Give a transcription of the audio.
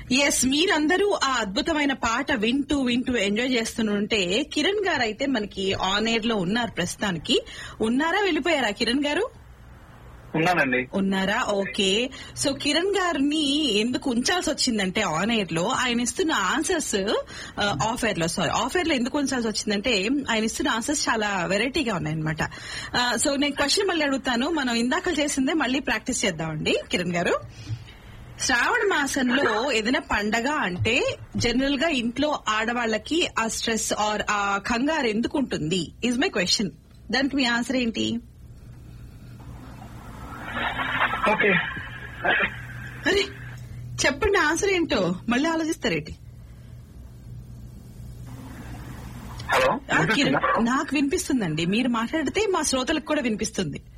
yes మీరందరూ ఆ అద్భుతమైన పాట వింటూ వింటూ ఎంజాయ్ చేస్తుంటే కిరణ్ గారు అయితే మనకి ఆన్ ఎయిర్ లో ఉన్నారు ప్రస్తుతానికి ఉన్నారా వెళ్ళిపోయారా కిరణ్ గారు ఉన్నానండి ఉన్నారా ఓకే సో కిరణ్ గారిని ఎందుకు ఉంచాల్సి వచ్చిందంటే ఆన్ ఎయిర్ లో ఆయన ఇస్తున్న ఆన్సర్స్ ఆఫ్ ఎయిర్ లో సారీ ఆఫ్ ఎయిర్ లో ఎందుకు ఉంచాల్సి వచ్చిందంటే ఆయన ఇస్తున్న ఆన్సర్స్ చాలా వెరైటీగా ఉన్నాయన్నమాట సో నేను క్వశ్చన్ మళ్ళీ అడుగుతాను మనం ఇందాక చేసిందే మళ్ళీ ప్రాక్టీస్ చేద్దామండి కిరణ్ గారు శ్రావణ మాసంలో ఏదైనా పండగ అంటే జనరల్ గా ఇంట్లో ఆడవాళ్ళకి ఆ స్ట్రెస్ ఆర్ ఆ కంగారు ఎందుకు ఉంటుంది ఇస్ మై క్వశ్చన్ దానికి మీ ఆన్సర్ ఏంటి ఓకే అరే చెప్పండి ఆన్సర్ ఏంటో మళ్ళీ ఆలోచిస్తారేంటి హలో ఆ, కిరణ్ నాకు వినిపిస్తుందండి మీరు మాట్లాడితే మా శ్రోతలకు కూడా వినిపిస్తుంది